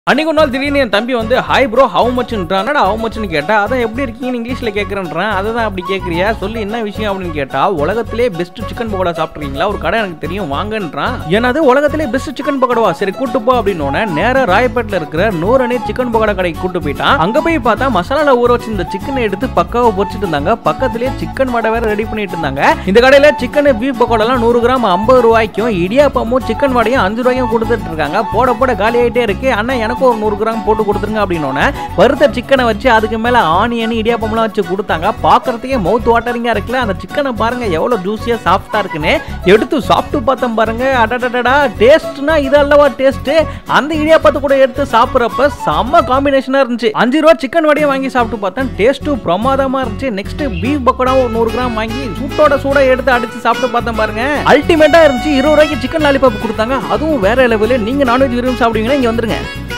அன்னைக்கு ஒரு நாள் திடீர்னு என் தம்பி வந்து ஹாய் ப்ரோ ஹவு மச்ன்றான் என்னடா ஹவு மச்னு கேட்டா அதான் எப்படி இருக்கீங்கன்னு இங்கிலீஷில் கேட்குறேன்றான் அதை தான் அப்படி கேட்குறியா சொல்லி என்ன விஷயம் அப்படின்னு கேட்டா உலகத்திலே பெஸ்ட் சிக்கன் பக்கோடா சாப்பிட்றீங்களா ஒரு கடை எனக்கு தெரியும் வாங்கன்றான் என்னது உலகத்திலே பெஸ்ட் சிக்கன் பக்கோடா சரி கூட்டு போ அப்படின்னு நேரா ராயப்பேட்டில் இருக்கிற நூறனே சிக்கன் பக்கோடா கடைக்கு கூட்டு போயிட்டான் அங்க போய் பார்த்தா மசாலால ஊற வச்சு இந்த சிக்கனை எடுத்து பக்காவை பொரிச்சிட்டு இருந்தாங்க பக்கத்துலேயே சிக்கன் வடை வேற ரெடி பண்ணிட்டு இருந்தாங்க இந்த கடையில சிக்கன் பீஃப் பக்கோடாலாம் நூறு கிராம் ஐம்பது ரூபாய்க்கும் இடியாப்பமும் சிக்கன் வடையும் அஞ்சு ரூபாய்க்கும் கொடுத்துட்டு இருக்காங்க போட போட காலி ஆயிட்டே இருக்கு அண்ணா எனக்கு ஒரு நூறு கிராம் போட்டு கொடுத்துருங்க அப்படின்னோடனே வறுத்த சிக்கனை வச்சு அதுக்கு மேல ஆனியன் இடியாப்பம்லாம் வச்சு கொடுத்தாங்க பார்க்கறதுக்கே மவுத் வாட்டரிங்கா இருக்குல்ல அந்த சிக்கனை பாருங்க எவ்வளவு ஜூஸியா சாஃப்டா இருக்குன்னு எடுத்து சாப்பிட்டு பார்த்தோம் பாருங்க அடடடடா டேஸ்ட்னா இது அல்லவா டேஸ்ட் அந்த இடியாப்பத்தை கூட எடுத்து சாப்பிட்றப்ப செம்ம காம்பினேஷனா இருந்துச்சு அஞ்சு ரூபா சிக்கன் வடையை வாங்கி சாப்பிட்டு பார்த்தேன் டேஸ்ட்டும் பிரமாதமா இருந்துச்சு நெக்ஸ்ட் பீஃப் பக்கோடா ஒரு நூறு கிராம் வாங்கி சூட்டோட சூட எடுத்து அடிச்சு சாப்பிட்டு பார்த்தேன் பாருங்க அல்டிமேட்டா இருந்துச்சு இருபது ரூபாய்க்கு சிக்கன் லாலிபாப் கொடுத்தாங்க அதுவும் வேற லெவலு நீங்க நான்வெஜ் விரும்பி சாப்பிடுவீங்கன்னா இங்க வந்துருங்க